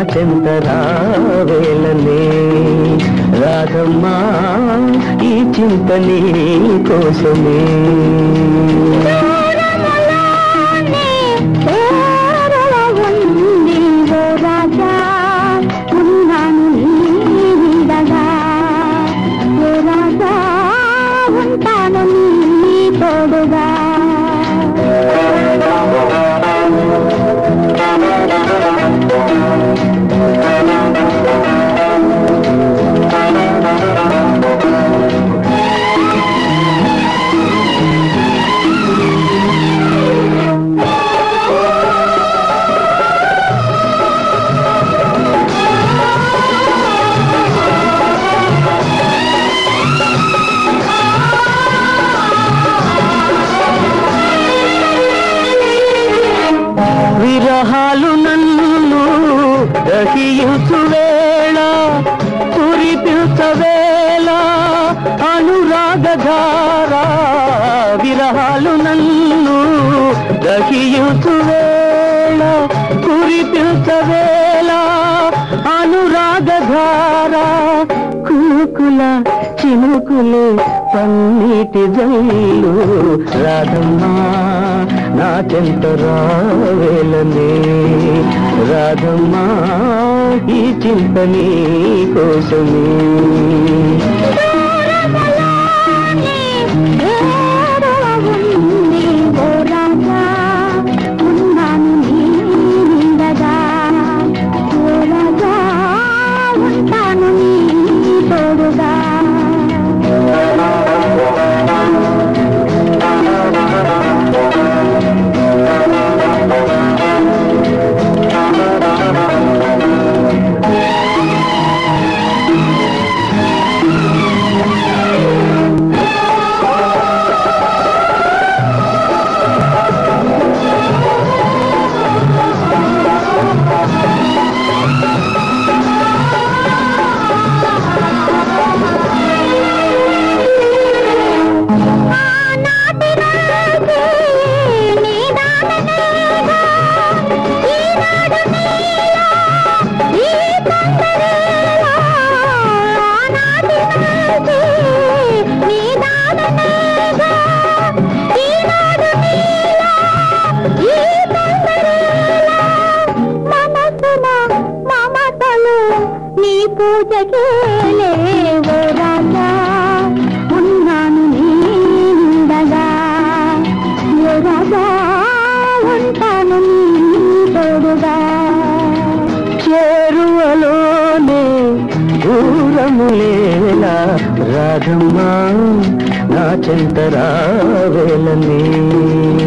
చెంతరావేలనే రాధమ్మా ఈ చింత నీ కోసమే దూరములోనే చేరువ ఉంది ఓ రాజా ఉన్నాను నీ నీడగా ఓ రాజా ఉంటాను నీ తోడుగా విరహాలు నన్ను దహించు వేళ కురిపించ వేళ అనురాగధార విరహాలు నన్ను దహించు వేళ కురిపించ వేళ అనురాగధార కుకుల చినుకులు పన్నీటి జల్లు రాధమ్మా నా చెంత రావేలనే రాధమ్మా ఈ చింత నీ కోసమే దూరములోనే చేరువ ఉంది ఓ రాజా ఉన్నాను నీ నీడగా ఓ రాజా ఉంటాను నీ తోడుగా ఆనాటి నాటి నీ దాననేగా ఈనాడు నీలో ఈ తొందరలో ఆనాటి నాటి నీ దాననేగా ఈనాడు నీలో ఈ తొందరలో మనసున మమతలు నీ పూజకే లేవో రాజా ఉన్నాను నీ నీడగా ఓ రాజా ఉంటాను నీ తోడుగా చేరువలోనే దూరములేలా రాధమ్మా నా చెంత రావేలనే